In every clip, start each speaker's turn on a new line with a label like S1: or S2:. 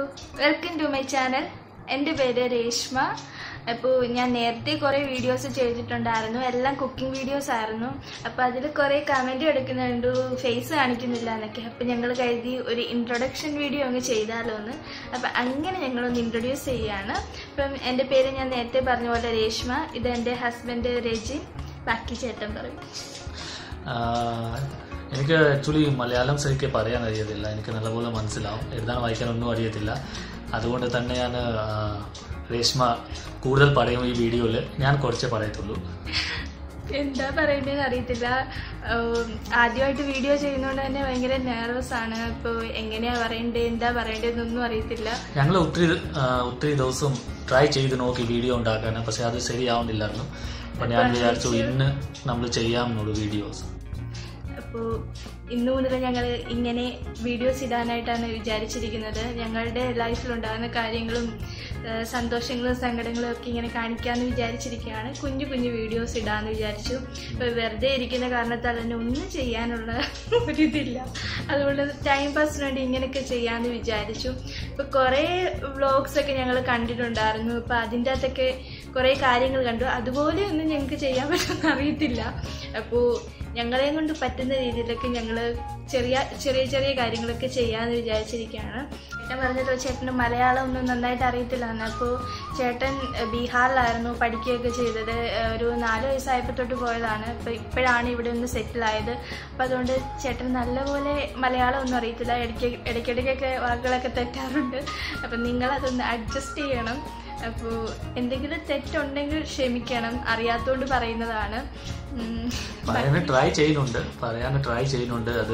S1: Welcome to my channel എൻ്റെ പേര് രേഷ്മ അപ്പോൾ ഞാൻ നേരത്തെ കുറേ വീഡിയോസ് ചെയ്തിട്ടുണ്ടായിരുന്നു എല്ലാം കുക്കിംഗ് വീഡിയോസ് ആയിരുന്നു അപ്പോൾ അതിൽ കുറേ കമൻറ്റ് എടുക്കുന്നുണ്ട് ഫേസ് കാണിക്കുന്നില്ല എന്നൊക്കെ അപ്പോൾ ഞങ്ങൾ കരുതി ഒരു ഇൻട്രൊഡക്ഷൻ വീഡിയോ അങ്ങ് ചെയ്താലോ എന്ന് അപ്പോൾ അങ്ങനെ ഞങ്ങളൊന്ന് ഇൻട്രൊഡ്യൂസ് ചെയ്യുകയാണ് അപ്പം എൻ്റെ പേര് ഞാൻ നേരത്തെ പറഞ്ഞ പോലെ രേഷ്മ ഇത് എൻ്റെ ഹസ്ബൻഡ് രജി ബാക്കി ചേട്ടൻ പറയും
S2: ആഹ് എനിക്ക് ആക്ച്വലി മലയാളം ശരിക്ക് പറയാൻ അറിയത്തില്ല എനിക്ക് നല്ലപോലെ മനസ്സിലാവും എഴുതാൻ വായിക്കാൻ ഒന്നും അറിയത്തില്ല അതുകൊണ്ട് തന്നെ ഞാൻ ആഹ്, രേഷ്മ കൂടുതൽ പറയും ഈ വീഡിയോയിൽ ഞാൻ കുറച്ചേ പറയത്തുള്ളൂ
S1: എന്താ പറയണ്ടതെന്ന് അറിയത്തില്ല ഉം, ആദ്യമായിട്ട് വീഡിയോ ചെയ്യുന്നതുകൊണ്ട് തന്നെ ഭയങ്കര നെർവസ് ആണ് ഇപ്പോൾ എങ്ങനെയാ പറയണ്ടേ എന്താ പറയണ്ടതെന്നൊന്നും അറിയത്തില്ല
S2: ഞങ്ങൾ ഒത്തിരി ആഹ്, ഒത്തിരി ദിവസം ട്രൈ ചെയ്ത് നോക്കി വീഡിയോ ഉണ്ടാക്കാൻ പക്ഷെ അത് ശരിയാവുന്നില്ലായിരുന്നു അപ്പം ഞാൻ വിചാരിച്ചു ഇന്ന് നമ്മൾ ചെയ്യാമെന്നുള്ളൂ വീഡിയോസ്
S1: അപ്പോൾ ഇന്നു മുതൽ ഞങ്ങൾ ഇങ്ങനെ വീഡിയോസ് ഇടാനായിട്ടാണ് വിചാരിച്ചിരിക്കുന്നത് ഞങ്ങളുടെ ലൈഫിലുണ്ടാകുന്ന കാര്യങ്ങളും ആ, സന്തോഷങ്ങളും സങ്കടങ്ങളും ഒക്കെ ഇങ്ങനെ കാണിക്കാമെന്ന് വിചാരിച്ചിരിക്കുകയാണ് കുഞ്ഞു കുഞ്ഞു വീഡിയോസ് ഇടാമെന്ന് വിചാരിച്ചു ഇപ്പോൾ വെറുതെ ഇരിക്കുന്ന കാരണത്താൽ തന്നെ ഒന്നും ചെയ്യാനുള്ള ഒരിതില്ല അതുകൊണ്ട് ടൈം പാസിന് വേണ്ടി ഇങ്ങനെയൊക്കെ ചെയ്യാമെന്ന് വിചാരിച്ചു ഇപ്പോൾ കുറേ വ്ളോഗ്സ് ഒക്കെ ഞങ്ങൾ കണ്ടിട്ടുണ്ടായിരുന്നു ഇപ്പോൾ അതിൻ്റെ അകത്തൊക്കെ കുറേ കാര്യങ്ങൾ കണ്ടു അതുപോലെ ഒന്നും ഞങ്ങൾക്ക് ചെയ്യാൻ പറ്റുമെന്ന് അറിയത്തില്ല അപ്പോൾ ഞങ്ങളെ കൊണ്ട് പറ്റുന്ന രീതിയിലൊക്കെ ഞങ്ങൾ ചെറിയ ചെറിയ ചെറിയ കാര്യങ്ങളൊക്കെ ചെയ്യാമെന്ന് വിചാരിച്ചിരിക്കുകയാണ് ചേട്ടൻ പറഞ്ഞല്ലോ ചേട്ടന് മലയാളം ഒന്നും നന്നായിട്ട് അറിയത്തില്ലാന്ന് അപ്പോൾ ചേട്ടൻ എഹ്, ബീഹാറിലായിരുന്നു പഠിക്കുകയൊക്കെ ചെയ്തത് എഹ്, ഒരു നാല് വയസ്സായപ്പോൾ തൊട്ട് പോയതാണ് അപ്പോൾ ഇപ്പോഴാണ് ഇവിടെ ഒന്ന് സെറ്റിലായത് അപ്പോൾ അതുകൊണ്ട് ചേട്ടൻ നല്ലപോലെ മലയാളം ഒന്നും അറിയത്തില്ല ഇടയ്ക്ക് ഇടയ്ക്കിടയ്ക്കൊക്കെ വാക്കുകളൊക്കെ തെറ്റാറുണ്ട് അപ്പം നിങ്ങളതൊന്ന് അഡ്ജസ്റ്റ് ചെയ്യണം അപ്പോൾ എന്തെങ്കിലും തെറ്റുണ്ടെങ്കിൽ ക്ഷമിക്കണം അറിയാത്തതുകൊണ്ട് പറയുന്നതാണ് ഉം.
S2: പറയാൻ ട്രൈ ചെയ്യുന്നുണ്ട് പറയാൻ ട്രൈ ചെയ്യുന്നുണ്ട് അത്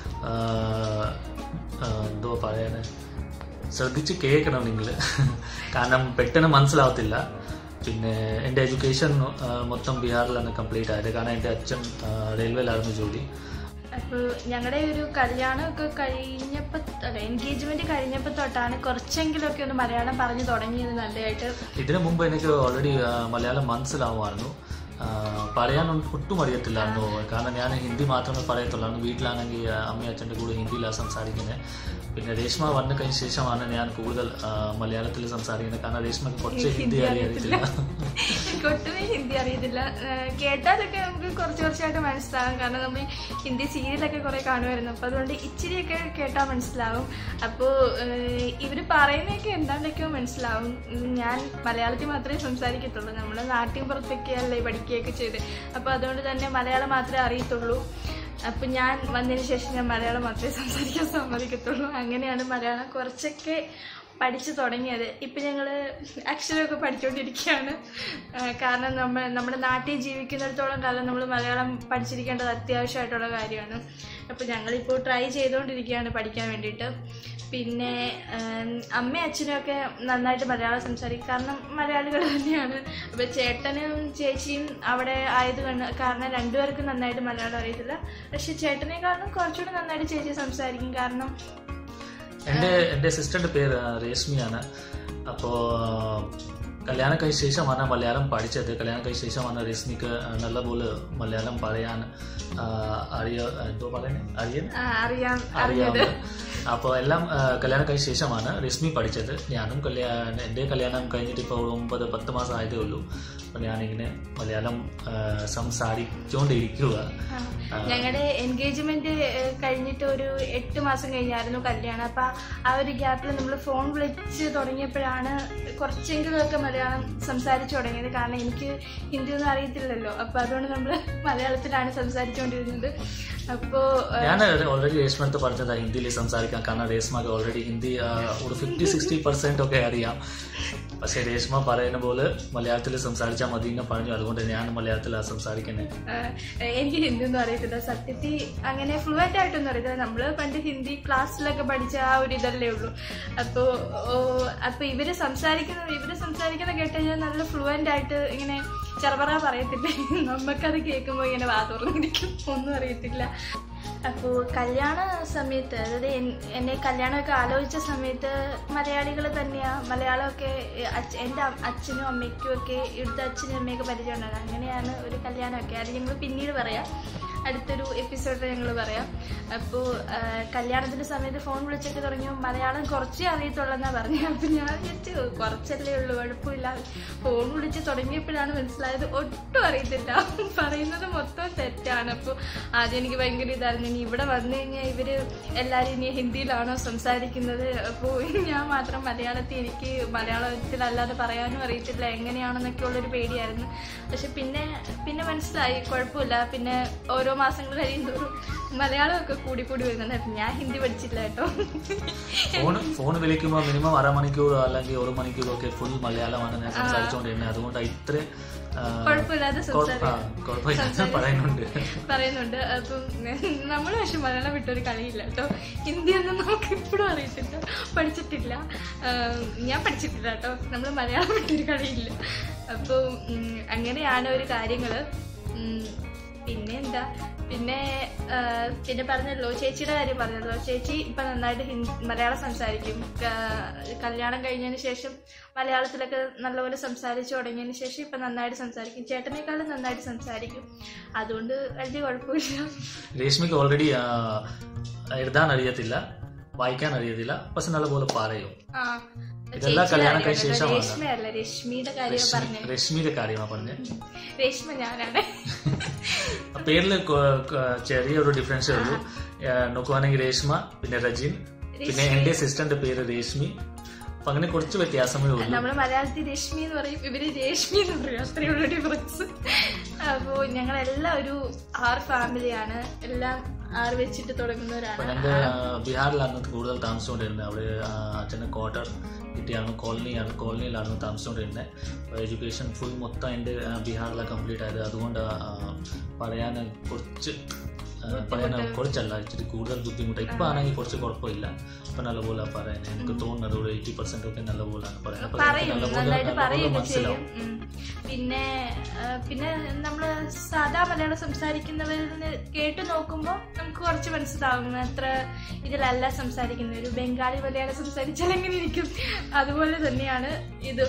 S2: ആഹ്, ആഹ്, എന്തോ പറയാൻ ശ്രദ്ധിച്ച് കേൾക്കണം നിങ്ങൾ കാരണം പെട്ടെന്ന് മനസ്സിലാവത്തില്ല പിന്നെ എൻ്റെ എഡ്യൂക്കേഷൻ മൊത്തം ബീഹാറിലാണ് കംപ്ലീറ്റ് ആയത് കാരണം എൻ്റെ അച്ഛൻ റെയിൽവേയിലായിരുന്നു ജോലി
S1: അപ്പോൾ ഞങ്ങളുടെ ഒരു കല്യാണമൊക്കെ കഴിഞ്ഞപ്പോൾ അല്ല എൻഗേജ്മെന്റ് കഴിഞ്ഞപ്പോൾ തൊട്ടാണ് കുറച്ചെങ്കിലുമൊക്കെ ഒന്ന് മലയാളം പറഞ്ഞു തുടങ്ങിയത് നല്ലതായിട്ട്
S2: ഇതിനു മുമ്പ് എനിക്ക് ഓൾറെഡി മലയാളം മനസ്സിലാവുമായിരുന്നു ആ, പറയാൻ ഒ- ഒട്ടും അറിയത്തില്ലായിരുന്നു കാരണം ഞാൻ ഹിന്ദി മാത്രമേ പറയത്തുള്ളൂ വീട്ടിലാണെങ്കിൽ അമ്മയും അച്ഛൻ്റെ കൂടെ ഹിന്ദിയിലാണ് സംസാരിക്കുന്നത് പിന്നെ രേഷ്മ വന്ന കഴിഞ്ഞ ശേഷമാണ് ഞാൻ കൂടുതൽ ആ, മലയാളത്തിൽ സംസാരിക്കുന്നത് കാരണം രേഷ്മക്ക് കുറച്ച് ഹിന്ദി അറിയത്തില്ല
S1: എനിക്ക് ഒട്ടുമേ ഹിന്ദി അറിയത്തില്ല ഏഹ് കേട്ടാലൊക്കെ നമുക്ക് കുറച്ച് കുറച്ചായിട്ട് മനസ്സിലാവും കാരണം നമ്മൾ ഹിന്ദി സീരിയലൊക്കെ കുറേ കാണുമായിരുന്നു അപ്പോൾ അതുകൊണ്ട് ഇച്ചിരിയൊക്കെ കേട്ടാൽ മനസ്സിലാവും അപ്പോൾ ഇവർ പറയുന്നതൊക്കെ എന്താണ്ടൊക്കെയോ മനസ്സിലാവും ഉം, ഞാൻ മലയാളത്തിൽ മാത്രമേ സംസാരിക്കത്തുള്ളൂ നമ്മൾ നാട്ടിൻ പുറത്തൊക്കെ അല്ലേ പഠിക്കുകയൊക്കെ ചെയ്ത് അപ്പോൾ അതുകൊണ്ട് തന്നെ മലയാളം മാത്രമേ അറിയത്തുള്ളൂ അപ്പം ഞാൻ വന്നതിന് ശേഷം ഞാൻ മലയാളം മാത്രമേ സംസാരിക്കാൻ സമ്മതിക്കത്തുള്ളൂ അങ്ങനെയാണ് മലയാളം കുറച്ചൊക്കെ പഠിച്ചു തുടങ്ങിയത് ഇപ്പം ഞങ്ങൾ അക്ഷരമൊക്കെ പഠിച്ചുകൊണ്ടിരിക്കുകയാണ് ആ, കാരണം നമ്മൾ നമ്മുടെ നാട്ടിൽ ജീവിക്കുന്നിടത്തോളം കാലം നമ്മൾ മലയാളം പഠിച്ചിരിക്കേണ്ടത് അത്യാവശ്യമായിട്ടുള്ള കാര്യമാണ് അപ്പോൾ ഞങ്ങളിപ്പോൾ ട്രൈ ചെയ്തുകൊണ്ടിരിക്കുകയാണ് പഠിക്കാൻ വേണ്ടിയിട്ട് പിന്നെ ഉം, അമ്മയും അച്ഛനും ഒക്കെ നന്നായിട്ട് മലയാളം സംസാരിക്കും കാരണം മലയാളികൾ തന്നെയാണ് അപ്പോൾ ചേട്ടനും ചേച്ചിയും അവിടെ ആയത് കൊണ്ട് കാരണം രണ്ടുപേർക്കും നന്നായിട്ട് മലയാളം അറിയത്തില്ല പക്ഷെ ചേട്ടനേക്കാളും കുറച്ചുകൂടി നന്നായിട്ട് ചേച്ചി സംസാരിക്കും കാരണം
S2: എൻ്റെ എൻ്റെ സിസ്റ്ററിൻ്റെ പേര് ആ, രേഷ്മിയാണ് അപ്പോൾ കല്യാണം കഴിച്ച ശേഷമാണ് മലയാളം പഠിച്ചത് കല്യാണം കഴിച്ച ശേഷമാണ് രശ്മിക്ക് നല്ലപോലെ മലയാളം പറയാൻ ആ, അറിയ എന്തോ പറയുന്നത് അറിയാൻ
S1: ആ, അറിയാം അറിഞ്ഞത്
S2: അറിയാവുന്നത് അപ്പോൾ എല്ലാം ആ, കല്യാണം കഴിച്ച ശേഷമാണ് രശ്മി പഠിച്ചത് ഞാനും കല്യാണം എൻ്റെ കല്യാണം കഴിഞ്ഞിട്ട് ഇപ്പോൾ ഒമ്പത് പത്ത് മാസം ആയതേ ഉള്ളൂ അപ്പോൾ ഞാനിങ്ങനെ മലയാളം ആ, സംസാരിച്ചുകൊണ്ടിരിക്കുക
S1: ഞങ്ങളുടെ എൻഗേജ്മെന്റ് കഴിഞ്ഞിട്ട് ഒരു എട്ട് മാസം കഴിഞ്ഞായിരുന്നു കല്യാണം അപ്പൊ ആ ഒരു ഗ്യാപ്പിൽ നമ്മൾ ഫോൺ വിളിച്ച് തുടങ്ങിയപ്പോഴാണ് കുറച്ചെങ്കിലും ഒക്കെ മലയാളം സംസാരിച്ചു തുടങ്ങിയത് കാരണം എനിക്ക് ഹിന്ദി ഒന്നും അറിയത്തില്ലല്ലോ അപ്പൊ അതുകൊണ്ട് നമ്മൾ മലയാളത്തിലാണ് സംസാരിച്ചുകൊണ്ടിരുന്നത് അപ്പോ ഏഹ്,
S2: ഞാൻ ഓൾറെഡി രേഷ്മത്ത് പറഞ്ഞതാ ഹിന്ദിയിൽ സംസാരിക്കാം കാരണം രേഷ്മക്ക് ഓൾറെഡി ഹിന്ദി ആ, ഒരു ഫിഫ്റ്റി സിക്സ്റ്റി പെർസെന്റ് ഒക്കെ അറിയാം പക്ഷേ രേഷ്മ പറയുന്ന പോലെ മലയാളത്തിൽ സംസാരിച്ചാൽ മതി എന്ന് പറഞ്ഞു അതുകൊണ്ട് ഞാൻ മലയാളത്തിലാണ് സംസാരിക്കുന്നത്
S1: ഏഹ്, എനിക്ക് ഹിന്ദി ഒന്നും അറിയത്തില്ല സത്യത്തിൽ അങ്ങനെ ഫ്ലുവൻ്റ് ആയിട്ടൊന്നും അറിയത്തില്ല നമ്മൾ പണ്ട് ഹിന്ദി ക്ലാസ്സിലൊക്കെ പഠിച്ച ആ ഒരു ഇതല്ലേ ഉള്ളൂ അപ്പോൾ അപ്പോൾ ഇവര് സംസാരിക്കുന്ന ഇവര് സംസാരിക്കുന്ന കേട്ട് കഴിഞ്ഞാൽ നല്ല ഫ്ലുവൻ്റ് ആയിട്ട് ഇങ്ങനെ ചെറുപറ പറയത്തില്ലേ നമുക്കത് കേൾക്കുമ്പോൾ ഇങ്ങനെ വാ തുറന്നിരിക്കും ഒന്നും അറിയത്തില്ല അപ്പോൾ കല്യാണ സമയത്ത് അതായത് എൻ- എന്നെ കല്യാണമൊക്കെ ആലോചിച്ച സമയത്ത് മലയാളികൾ തന്നെയാണ് മലയാളമൊക്കെ ഏഹ്, അച്ഛ- എൻ്റെ അ- അച്ഛനും അമ്മയ്ക്കും ഒക്കെ ഇവിടുത്തെ അച്ഛനും അമ്മയൊക്കെ പരിചയമുണ്ടാകും അങ്ങനെയാണ് ഒരു കല്യാണമൊക്കെ അത് ഞങ്ങൾ പിന്നീട് പറയാം അടുത്തൊരു എപ്പിസോഡിൽ ഞങ്ങൾ പറയാം അപ്പോൾ കല്യാണത്തിന്റെ സമയത്ത് ഫോൺ വിളിച്ചൊക്കെ തുടങ്ങി മലയാളം കുറച്ചേ അറിയത്തുള്ളെന്നാ പറഞ്ഞു അപ്പം ഞാൻ വിചാരിച്ചു കുറച്ചല്ലേ ഉള്ളൂ കുഴപ്പമില്ല ഫോൺ വിളിച്ച് തുടങ്ങിയപ്പോഴാണ് മനസ്സിലായത് ഒട്ടും അറിയത്തില്ല പറയുന്നത് മൊത്തം തെറ്റാണ് അപ്പോൾ ആദ്യം എനിക്ക് ഭയങ്കര ഇതായിരുന്നു ഇനി ഇവിടെ വന്നു കഴിഞ്ഞാൽ ഇവര് എല്ലാവരും ഇനി ഹിന്ദിയിലാണോ സംസാരിക്കുന്നത് അപ്പോൾ ഞാൻ മാത്രം മലയാളത്തിൽ എനിക്ക് മലയാളത്തിലല്ലാതെ പറയാനും അറിയത്തില്ല എങ്ങനെയാണെന്നൊക്കെ ഉള്ളൊരു പേടിയായിരുന്നു പക്ഷെ പിന്നെ പിന്നെ മനസ്സിലായി കുഴപ്പമില്ല പിന്നെ ഓരോ മാസങ്ങൾ കഴിയുന്തോറും മലയാളമൊക്കെ കൂടി കൂടി വരുന്നുണ്ട് അപ്പം ഞാൻ ഹിന്ദി പഠിച്ചില്ല കേട്ടോ
S2: ഫോൺ ഫോൺ വിളിക്കുമ്പോൾ മിനിമം അരമണിക്കൂർ അല്ലെങ്കിൽ ഒരു മണിക്കൂറൊക്കെ ഫുൾ മലയാളമാണ് ഞാൻ സംസാരിച്ചുകൊണ്ടിരുന്നത് അതുകൊണ്ട് ഇത്ര ആ,
S1: കുഴപ്പമില്ലാതെ
S2: കുഴപ്പ- ആ, കുഴപ്പമില്ലാതെ പറയുന്നുണ്ട്
S1: പറയുന്നുണ്ട് അപ്പം നമ്മൾ പക്ഷെ മലയാളം വിട്ടൊരു കളിയില്ല കേട്ടോ ഹിന്ദിയൊന്നും നമുക്ക് ഇപ്പോഴും അറിയത്തില്ല പഠിച്ചിട്ടില്ല ആഹ് ഞാൻ പഠിച്ചിട്ടില്ല കേട്ടോ നമ്മൾ മലയാളം വിട്ടൊരു കളിയില്ല അപ്പോൾ അങ്ങനെയാണ് ഒരു കാര്യങ്ങൾ പിന്നെ എന്താ പിന്നെ ആഹ് പിന്നെ പറഞ്ഞല്ലോ ചേച്ചിയുടെ കാര്യം പറഞ്ഞല്ലോ ചേച്ചി ഇപ്പം നന്നായിട്ട് ഹിന്ദി മലയാളം സംസാരിക്കും ക- കല്യാണം കഴിഞ്ഞതിന് ശേഷം മലയാളത്തിലൊക്കെ നല്ലപോലെ സംസാരിച്ചു തുടങ്ങിയതിന് ശേഷം ഇപ്പം നന്നായിട്ട് സംസാരിക്കും ചേട്ടനേക്കാളും നന്നായിട്ട് സംസാരിക്കും അതുകൊണ്ട് വലിയ കുഴപ്പമില്ല
S2: രേഷ്മിക്ക് ഓൾറെഡി എഴുതാൻ അറിയത്തില്ല വായിക്കാൻ അറിയത്തില്ല പക്ഷെ നല്ലപോലെ പറയും
S1: ആ
S2: ഇതെല്ലാം
S1: ചേച്ചിയുടെ
S2: കല്യാണം കഴിഞ്ഞ
S1: കാര്യമല്ല,
S2: ശേഷമാണ്.
S1: രേഷ്മയല്ല രശ്മിയുടെ കാര്യം പറഞ്ഞേ
S2: രശ്മിയുടെ കാര്യമാണ് പറഞ്ഞത്
S1: രേഷ്മ ഞാനാണ്
S2: പേരിൽ ചെറിയൊരു ഡിഫറൻസേ ഉള്ളൂ ആ, നോക്കുവാണെങ്കിൽ രേഷ്മ പിന്നെ രജിൻ പിന്നെ എന്റെ സിസ്റ്ററിന്റെ പേര് രേഷ്മി അപ്പൊ അങ്ങനെ കുറച്ച് വ്യത്യാസമേ ഉള്ളൂ
S1: നമ്മള് മലയാളത്തിൽ രശ്മി എന്ന് പറയും ഇവര് രേഷ്മി എന്ന് പറയും അത്രയുള്ള ഡിഫറൻസ് അപ്പോ ഞങ്ങളെല്ലാം ഒരു ആറ് ഫാമിലിയാണ് എല്ലാം ആറ് വെച്ചിട്ട്
S2: അപ്പൊ
S1: തുടങ്ങുന്നവരാണ്
S2: ഞങ്ങൾ ബീഹാറിലാണ് കൂടുതൽ താമസിച്ചുകൊണ്ടിരുന്നത് അവിടെ ആ, അച്ഛന് ക്വാർട്ടർ കിട്ടിയാണ് കോളനിയാണ് കോളനിയിലാണ് താമസിച്ചുകൊണ്ടിരുന്നത് എഡ്യൂക്കേഷൻ ഫുൾ മൊത്തം എൻ്റെ ബീഹാറിലാണ് കംപ്ലീറ്റ് ആയത് അതുകൊണ്ട് ആ, പറയാൻ കുറച്ച് ആ, പറയാൻ കുറച്ചല്ല ഇച്ചിരി കൂടുതൽ ബുദ്ധിമുട്ട് ഇപ്പൊ ആണെങ്കിൽ കുറച്ച് കുഴപ്പമില്ല ഇപ്പൊ നല്ലപോലെ പറയാൻ എനിക്ക് തോന്നുന്നത് ഒരു എയ്റ്റി പെർസെന്റ് ഒക്കെ നല്ലപോലെയാണ് പറയാൻ അപ്പൊ എനിക്ക്
S1: പറയും
S2: നല്ലപോലെ
S1: നന്നായിട്ട്
S2: നല്ലപോലെ
S1: പറയുകയൊക്കെ
S2: മനസ്സിലാവും
S1: ചെയ്യും ഉം. പിന്നെ ആ, പിന്നെ നമ്മള് സാധാ മലയാളം സംസാരിക്കുന്നവരിൽ നിന്ന് കേട്ട് നോക്കുമ്പോൾ നമുക്ക് കുറച്ച് മനസ്സിലാവും അത്ര ഇതിലല്ല സംസാരിക്കുന്നത് ഒരു ബംഗാളി മലയാളം സംസാരിച്ചാൽ എങ്ങനെ ഇരിക്കും അതുപോലെ തന്നെയാണ് ഇത്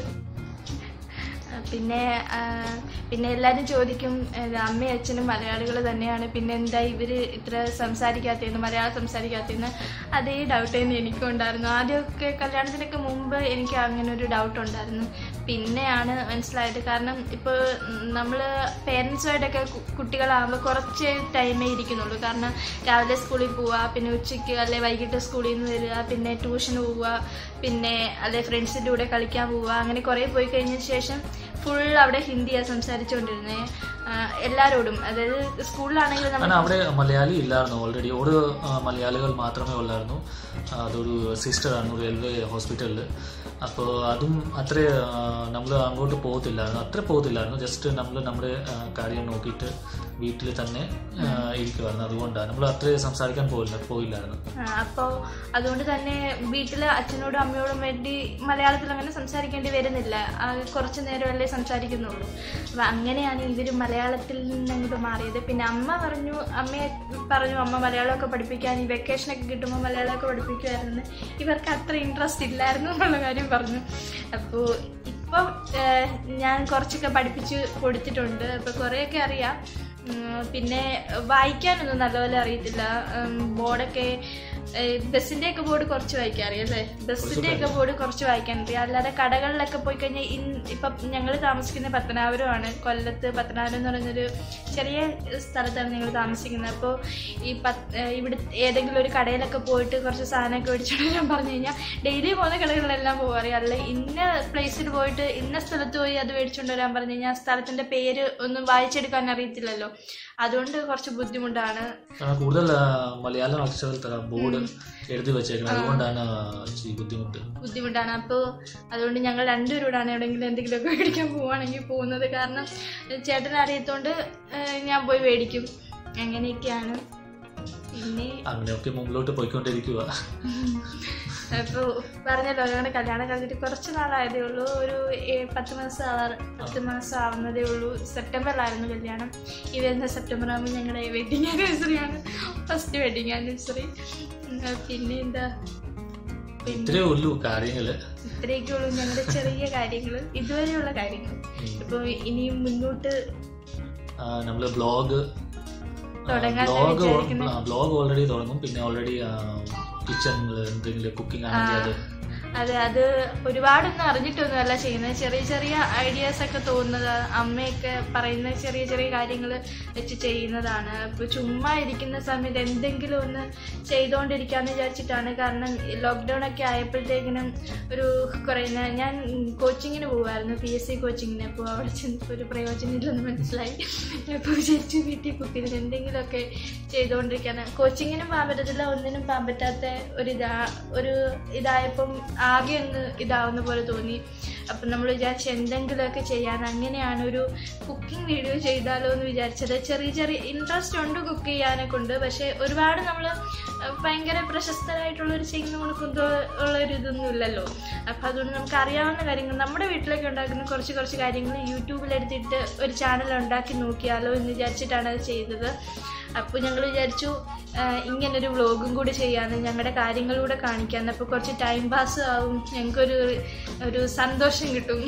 S1: ആ, പിന്നെ ആ, പിന്നെ എല്ലാവരും ചോദിക്കും ഏത് അമ്മയും അച്ഛനും മലയാളികൾ തന്നെയാണ് പിന്നെ എന്താ ഇവർ ഇത്ര സംസാരിക്കാത്തതെന്ന് മലയാളം സംസാരിക്കാത്തതെന്ന് അതേ ഡൗട്ട് തന്നെ എനിക്കും ഉണ്ടായിരുന്നു ആദ്യമൊക്കെ കല്യാണത്തിനൊക്കെ മുമ്പ് എനിക്ക് അങ്ങനെ ഒരു ഡൗട്ട് ഉണ്ടായിരുന്നു പിന്നെയാണ് മനസ്സിലായത് കാരണം ഇപ്പോൾ നമ്മൾ പേരൻസുമായിട്ടൊക്കെ കു- കുട്ടികളാകുമ്പോൾ കുറച്ച് ടൈമേ ഇരിക്കുന്നുള്ളൂ കാരണം രാവിലെ സ്കൂളിൽ പോവുക പിന്നെ ഉച്ചയ്ക്ക് അല്ലെ വൈകിട്ട് സ്കൂളിൽ നിന്ന് വരിക പിന്നെ ട്യൂഷന് പോവുക പിന്നെ അല്ലെ ഫ്രണ്ട്സിൻ്റെ കൂടെ കളിക്കാൻ പോവുക അങ്ങനെ കുറേ പോയി കഴിഞ്ഞതിന് ശേഷം ഫുൾ അവിടെ ഹിന്ദിയാണ് സംസാരിച്ചുകൊണ്ടിരുന്നത് എല്ലാവരോടും അതായത് സ്കൂളിലാണെങ്കിൽ നമ്മൾ
S2: കാരണം അവിടെ മലയാളി ഇല്ലായിരുന്നു ഓൾറെഡി ഒരു ആ, മലയാളികൾ മാത്രമേ ഉള്ളായിരുന്നു ആ, അതൊരു സിസ്റ്ററാണ് റെയിൽവേ ഹോസ്പിറ്റലിൽ അപ്പോൾ അതും അത്ര നമ്മൾ അങ്ങോട്ട് പോകത്തില്ലായിരുന്നു അത്ര പോകത്തില്ലായിരുന്നു ജസ്റ്റ് നമ്മൾ നമ്മുടെ ആ, കാര്യം നോക്കിയിട്ട് വീട്ടിൽ തന്നെ ആ, ഇരിക്കുമായിരുന്നു അതുകൊണ്ടാണ് നമ്മൾ അത്ര സംസാരിക്കാൻ പോയില്ല പോയില്ലായിരുന്നു
S1: അപ്പോൾ അതുകൊണ്ട് തന്നെ വീട്ടിൽ അച്ഛനോടും അമ്മയോടും വേണ്ടി മലയാളത്തിൽ അങ്ങനെ സംസാരിക്കേണ്ടി വരുന്നില്ല ആ, കുറച്ച് നേരമല്ലേ സംസാരിക്കുന്നുള്ളൂ അപ്പം അങ്ങനെയാണ് ഇവർ മലയാളത്തിൽ നിന്ന് അങ്ങോട്ട് മാറിയത് പിന്നെ അമ്മ പറഞ്ഞു അമ്മയെ പറഞ്ഞു അമ്മ മലയാളമൊക്കെ പഠിപ്പിക്കാൻ ഈ വെക്കേഷനൊക്കെ കിട്ടുമ്പോൾ മലയാളമൊക്കെ പഠിപ്പിക്കുമായിരുന്നു ഇവർക്ക് അത്ര ഇൻട്രസ്റ്റ് ഇല്ലായിരുന്നു എന്നുള്ള കാര്യം പറഞ്ഞു അപ്പോൾ ഇപ്പം ഏഹ്, ഞാൻ കുറച്ചൊക്കെ പഠിപ്പിച്ച് കൊടുത്തിട്ടുണ്ട് അപ്പോൾ കുറേയൊക്കെ അറിയാം ഉം, പിന്നെ വായിക്കാനൊന്നും നല്ലപോലെ അറിയത്തില്ല ഉം, ബോർഡൊക്കെ ഏഹ്, ബസ്സിന്റെ ഒക്കെ ബോർഡ് കുറച്ച് വായിക്കാൻ അറിയാം അല്ലേ ബസ്സിന്റെ ഒക്കെ ബോർഡ് കുറച്ച് വായിക്കാൻ അറിയാം അല്ലാതെ കടകളിലൊക്കെ പോയി കഴിഞ്ഞാൽ ഇപ്പം ഞങ്ങൾ താമസിക്കുന്ന പത്തനാപുരമാണ് കൊല്ലത്ത് പത്തനാപുരം എന്ന് പറയുന്നൊരു ചെറിയ സ്ഥലത്താണ് ഞങ്ങൾ താമസിക്കുന്നത് അപ്പോൾ ഈ പത്ത് ഏഹ്, ഇവിടെ ഏതെങ്കിലും ഒരു കടയിലൊക്കെ പോയിട്ട് കുറച്ച് സാധനമൊക്കെ മേടിച്ചോണ്ട് ഞാൻ പറഞ്ഞു കഴിഞ്ഞാൽ ഡെയിലി പോകുന്ന കടകളിലെല്ലാം പോകാറില്ല അല്ല ഇന്ന പ്ലേസിൽ പോയിട്ട് ഇന്ന സ്ഥലത്ത് പോയി അത് മേടിച്ചുകൊണ്ട് വരാൻ പറഞ്ഞു കഴിഞ്ഞാൽ ആ സ്ഥലത്തിന്റെ പേര് ഒന്നും വായിച്ചെടുക്കാൻ അറിയത്തില്ലല്ലോ അതുകൊണ്ട് കുറച്ച് ബുദ്ധിമുട്ടാണ്
S2: കാരണം കൂടുതൽ ആ, മലയാളം അക്ഷരത്തിൽ ബോർഡ് എഴുതി വെച്ചേക്കുന്നത് അതുകൊണ്ടാണ് ഇച്ചിരി ബുദ്ധിമുട്ട്
S1: ബുദ്ധിമുട്ടാണ് അപ്പോൾ അതുകൊണ്ട് ഞങ്ങൾ രണ്ടുപേരോടാണ് എവിടെയെങ്കിലും എന്തെങ്കിലുമൊക്കെ മേടിക്കാൻ പോവുകയാണെങ്കിൽ പോകുന്നത് കാരണം ചേട്ടൻ അറിയത്തോണ്ട് ഏഹ്, ഞാൻ പോയി മേടിക്കും അങ്ങനെയൊക്കെയാണ് പിന്നെ
S2: അങ്ങനെയൊക്കെ മുമ്പിലോട്ട് പോയിക്കൊണ്ടിരിക്കുക
S1: അപ്പോൾ പറഞ്ഞല്ലോ ഞങ്ങളുടെ കല്യാണം കഴിഞ്ഞിട്ട് കുറച്ച് നാളായതേ ഉള്ളൂ ഒരു ഏ- പത്ത് മാസം ആവാറ് പത്ത് മാസം ആവുന്നതേ ഉള്ളൂ സെപ്റ്റംബറിലായിരുന്നു കല്യാണം ഈ വരുന്ന സെപ്റ്റംബർ ആകുമ്പോൾ ഞങ്ങളുടെ വെഡിങ് ആനിവേഴ്സറി ആണ് ഫസ്റ്റ് വെഡിങ് ആനിവേഴ്സറി പിന്നെ എന്താ പിന്നെ
S2: ഇത്രയേ ഉള്ളൂ കാര്യങ്ങള്
S1: ഇത്രയൊക്കെ ഉള്ളൂ ഞങ്ങളുടെ ചെറിയ കാര്യങ്ങൾ ഇതുവരെയുള്ള കാര്യങ്ങൾ ഇപ്പോൾ ഇനിയും മുന്നോട്ട്
S2: നമ്മൾ ബ്ലോഗ്
S1: തുടങ്ങാൻ
S2: ബ്ലോഗ്
S1: വിചാരിക്കുന്നത്
S2: ബ്ലോഗ് ഓൾറെഡി തുടങ്ങും പിന്നെ ഓൾറെഡി കിച്ചണിൽ എന്തെങ്കിലും കുക്കിംഗ് ആണെങ്കിൽ അത്
S1: അതെ അത് ഒരുപാടൊന്നും അറിഞ്ഞിട്ടൊന്നുമല്ല ചെയ്യുന്നത് ചെറിയ ചെറിയ ഐഡിയാസ് ഒക്കെ തോന്നുന്നത് അമ്മയൊക്കെ പറയുന്ന ചെറിയ ചെറിയ കാര്യങ്ങൾ വെച്ച് ചെയ്യുന്നതാണ് അപ്പോൾ ചുമ്മാ ഇരിക്കുന്ന സമയത്ത് എന്തെങ്കിലും ഒന്ന് ചെയ്തുകൊണ്ടിരിക്കാന്ന് വിചാരിച്ചിട്ടാണ് കാരണം ലോക്ക്ഡൗൺ ഒക്കെ ആയപ്പോഴത്തേക്കിനും ഒരു കുറേ ഞാൻ- ഞാൻ കോച്ചിങ്ങിന് പോകുമായിരുന്നു പി എസ് സി കോച്ചിങ്ങിന് അപ്പോൾ അവിടെ ചെന്നപ്പോൾ ഒരു പ്രയോജനം ഇല്ലെന്ന് മനസ്സിലായി അപ്പോൾ വിചാരിച്ചു വീട്ടിൽ കുത്തിയിരുന്ന് എന്തെങ്കിലുമൊക്കെ ചെയ്തുകൊണ്ടിരിക്കാണ് കോച്ചിങ്ങിനും പോകാൻ പറ്റത്തില്ല ഒന്നിനും പോകാൻ പറ്റാത്ത ഒരു ഇതാ ഒരു ഇതായപ്പം ആകെ ഒന്ന് ഇതാവുന്ന പോലെ തോന്നി അപ്പം നമ്മൾ വിചാരിച്ച എന്തെങ്കിലുമൊക്കെ ചെയ്യാൻ അങ്ങനെയാണ് ഒരു കുക്കിംഗ് വീഡിയോ ചെയ്താലോ എന്ന് വിചാരിച്ചത് ചെറിയ ചെറിയ ഇൻട്രസ്റ്റ് ഉണ്ട് കുക്ക് ചെയ്യാനൊക്കെ ഉണ്ട് പക്ഷേ ഒരുപാട് നമ്മൾ ഭയങ്കര പ്രശസ്തരായിട്ടുള്ളൊരു ചെയ്യുന്ന കണക്കൊന്നും ഉള്ളൊരു ഇതൊന്നും ഇല്ലല്ലോ അപ്പം അതുകൊണ്ട് നമുക്ക് അറിയാവുന്ന കാര്യങ്ങൾ നമ്മുടെ വീട്ടിലൊക്കെ ഉണ്ടാക്കുന്ന കുറച്ച് കുറച്ച് കാര്യങ്ങൾ യൂട്യൂബിലെടുത്തിട്ട് ഒരു ചാനൽ ഉണ്ടാക്കി നോക്കിയാലോ എന്ന് വിചാരിച്ചിട്ടാണ് അത് ചെയ്തത് അപ്പോൾ ഞങ്ങൾ വിചാരിച്ചു ആ, ഇങ്ങനൊരു വ്ളോഗും കൂടി ചെയ്യാമെന്ന് ഞങ്ങളുടെ കാര്യങ്ങളൂടെ കാണിക്കാമെന്ന് അപ്പോൾ കുറച്ച് ടൈം പാസ് ആവും ഞങ്ങൾക്കൊരു ഒരു സന്തോഷം കിട്ടും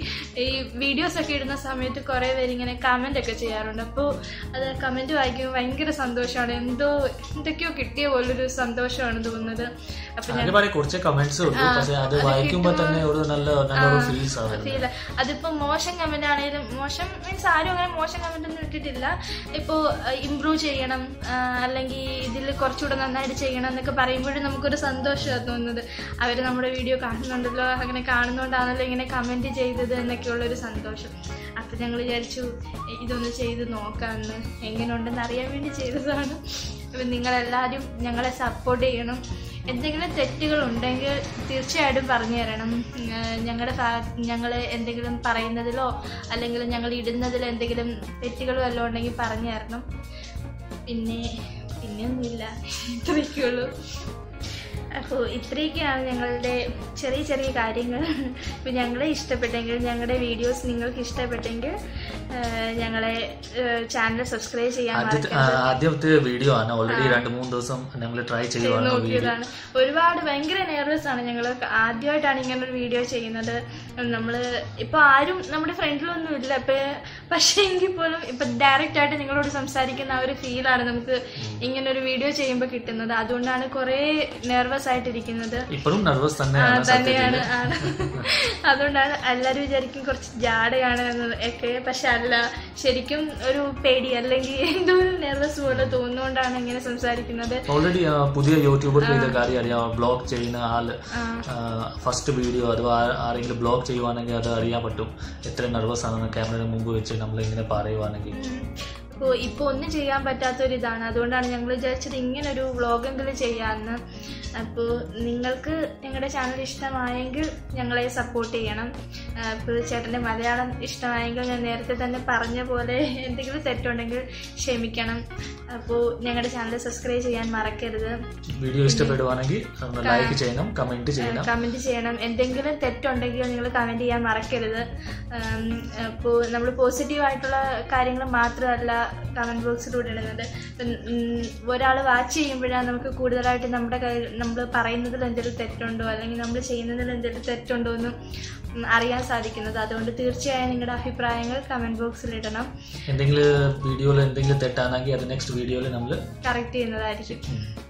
S1: ഈ വീഡിയോസൊക്കെ ഇടുന്ന സമയത്ത് കുറേ പേര് ഇങ്ങനെ കമൻ്റ് ഒക്കെ ചെയ്യാറുണ്ട് അപ്പോൾ അത് കമൻറ്റ് വായിക്കുമ്പോൾ ഭയങ്കര സന്തോഷമാണ് എന്തോ എന്തൊക്കെയോ കിട്ടിയ പോലൊരു സന്തോഷമാണ് തോന്നുന്നത് അപ്പോൾ
S2: അതിന് പറയാൻ കുറച്ച് കമന്റ്സ് ഉണ്ട് പക്ഷെ അത് വായിക്കുമ്പോൾ തന്നെ ഒരു നല്ല നല്ലൊരു ഫീൽസ് ആണ്
S1: ഫീൽ അതിപ്പോ മോശം കമന്റ് ആണെങ്കിലും മോശം മീൻസ് ആരും അങ്ങനെ മോശം കമന്റ് ഒന്നും ഇട്ടിട്ടില്ല ഇപ്പോൾ ഇമ്പ്രൂവ് ചെയ്യണം ആ, അല്ലെങ്കിൽ ഇതിൽ കുറച്ചുകൂടെ നന്നായിട്ട് ചെയ്യണം എന്നൊക്കെ പറയുമ്പോഴും നമുക്കൊരു സന്തോഷമാണ് തോന്നുന്നത് അവർ നമ്മുടെ വീഡിയോ കാണുന്നുണ്ടല്ലോ അങ്ങനെ കാണുന്നതുകൊണ്ടാണല്ലോ ഇങ്ങനെ കമന്റ് ചെയ്തത് എന്നൊക്കെയുള്ളൊരു സന്തോഷം അപ്പം ഞങ്ങൾ വിചാരിച്ചു "എ, ഇതൊന്ന് ചെയ്ത് നോക്കാമെന്ന് എങ്ങനെ ഉണ്ടെന്ന് അറിയാൻ വേണ്ടി ചെയ്തതാണ് അപ്പം നിങ്ങളെല്ലാവരും ഞങ്ങളെ സപ്പോർട്ട് ചെയ്യണം എന്തെങ്കിലും തെറ്റുകൾ ഉണ്ടെങ്കിൽ തീർച്ചയായിട്ടും പറഞ്ഞു തരണം ഞങ്ങളുടെ ഞങ്ങൾ എന്തെങ്കിലും പറയുന്നതിലോ അല്ലെങ്കിൽ ഞങ്ങൾ ഇടുന്നതിലോ എന്തെങ്കിലും തെറ്റുകൾ വല്ലതും ഉണ്ടെങ്കിൽ പറഞ്ഞു തരണം പിന്നെ പിന്നെ ഒന്നുമില്ല ഇത്രയൊക്കെയുള്ളൂ അപ്പോൾ ഇത്രയൊക്കെയാണ് ഞങ്ങളുടെ ചെറിയ ചെറിയ കാര്യങ്ങൾ ഇപ്പോൾ ഞങ്ങളെ ഇഷ്ടപ്പെട്ടെങ്കിൽ ഞങ്ങളുടെ വീഡിയോസ് നിങ്ങൾക്ക് ഇഷ്ടപ്പെട്ടെങ്കിൽ ആ, ഞങ്ങളെ ചാനൽ സബ്സ്ക്രൈബ് ചെയ്യാൻ
S2: ആദ്യത്തെ ആ, ആദ്യത്തെ വീഡിയോ ആണ് ഓൾറെഡി രണ്ട് മൂന്ന് ദിവസം ഞങ്ങൾ ട്രൈ ചെയ്യുവാണ് വീഡിയോ
S1: നോക്കിയതാണ് ഒരുപാട് ഭയങ്കര നെർവസ് ആണ് ഞങ്ങൾ ആദ്യമായിട്ടാണ് ഇങ്ങനെ ഒരു വീഡിയോ ചെയ്യുന്നത് നമ്മൾ ഇപ്പൊ ആരും നമ്മുടെ ഫ്രണ്ടിലൊന്നും ഇല്ല ഇപ്പൊ പക്ഷേ എങ്കിൽ പോലും ഇപ്പൊ ഡയറക്റ്റ് ആയിട്ട് നിങ്ങളോട് സംസാരിക്കുന്ന ആ ഒരു ഫീലാണ് നമുക്ക് ഇങ്ങനെ ഒരു വീഡിയോ ചെയ്യുമ്പോൾ കിട്ടുന്നത് അതുകൊണ്ടാണ് കുറേ നെർവസ് ആയിട്ടിരിക്കുന്നത്
S2: ഇപ്പോഴും നെർവസ്
S1: ആ,
S2: തന്നെയാണ്
S1: തന്നെയാണ്
S2: സത്യത്തിൽ
S1: ആണ് അതുകൊണ്ടാണ് എല്ലാവരും വിചാരിക്കും കുറച്ച് ജാടയാണ് എന്ന് ഒക്കെ പക്ഷെ അല്ല ശരിക്കും ഒരു പേടി അല്ലെങ്കിൽ എന്തോ ഒരു നെർവസ് പോലെ തോന്നുന്നതുകൊണ്ടാണ് ഇങ്ങനെ സംസാരിക്കുന്നത്
S2: ഓൾറെഡി പുതിയ യൂട്യൂബർക്ക് ഇത് കാര്യം അറിയാം ബ്ലോഗ് ചെയ്യുന്ന ആള് ഫസ്റ്റ് വീഡിയോ അഥവാ ആ- ആരെങ്കിലും ബ്ലോഗ് ചെയ്യുവാണെങ്കിൽ അത് അറിയാൻ പറ്റും എത്ര നെർവസ് ആണെന്ന് ക്യാമറയുടെ മുമ്പ് വെച്ച് നമ്മൾ ഇങ്ങനെ പറയുവാണെങ്കിൽ
S1: അപ്പോൾ ഇപ്പോൾ ഒന്നും ചെയ്യാൻ പറ്റാത്തൊരിതാണ് അതുകൊണ്ടാണ് ഞങ്ങൾ വിചാരിച്ചത് ഇങ്ങനെ ഒരു വ്ളോഗെങ്കിലും ചെയ്യാമെന്ന് അപ്പോൾ നിങ്ങൾക്ക് ഞങ്ങളുടെ ചാനൽ ഇഷ്ടമായെങ്കിൽ ഞങ്ങളെ സപ്പോർട്ട് ചെയ്യണം അപ്പോൾ ചേട്ടൻ്റെ മലയാളം ഇഷ്ടമായെങ്കിൽ ഞാൻ നേരത്തെ തന്നെ പറഞ്ഞ പോലെ എന്തെങ്കിലും തെറ്റുണ്ടെങ്കിൽ ക്ഷമിക്കണം അപ്പോൾ ഞങ്ങളുടെ ചാനൽ സബ്സ്ക്രൈബ് ചെയ്യാൻ മറക്കരുത്
S2: വീഡിയോ ഇഷ്ടപ്പെടുവാണെങ്കിൽ ഒന്ന് ലൈക്ക് ചെയ്യണം കമന്റ് ചെയ്യണം
S1: കമൻറ്റ് ചെയ്യണം എന്തെങ്കിലും തെറ്റുണ്ടെങ്കിൽ നിങ്ങൾ കമൻറ്റ് ചെയ്യാൻ മറക്കരുത് അപ്പോൾ നമ്മൾ പോസിറ്റീവായിട്ടുള്ള കാര്യങ്ങൾ മാത്രമല്ല കമൻറ്റ് ബോക്സിലൂടെ ഇടുന്നത് ഒരാൾ വാച്ച് ചെയ്യുമ്പോഴാണ് നമുക്ക് കൂടുതലായിട്ട് നമ്മുടെ കയ്യിൽ നമ്മൾ പറയുന്നതിൽ എന്തെങ്കിലും തെറ്റുണ്ടോ അല്ലെങ്കിൽ നമ്മൾ ചെയ്യുന്നതിൽ എന്തെങ്കിലും തെറ്റുണ്ടോ എന്ന് അറിയാൻ സാധിക്കുന്നത് അതുകൊണ്ട് തീർച്ചയായും നിങ്ങളുടെ അഭിപ്രായങ്ങൾ കമൻറ്റ് ബോക്സിൽ ഇടണം
S2: എന്തെങ്കിലും വീഡിയോയിൽ എന്തെങ്കിലും തെറ്റാണെങ്കിൽ അത് നെക്സ്റ്റ് വീഡിയോയിൽ നമ്മൾ
S1: കറക്റ്റ് ചെയ്യുന്നതായിരിക്കും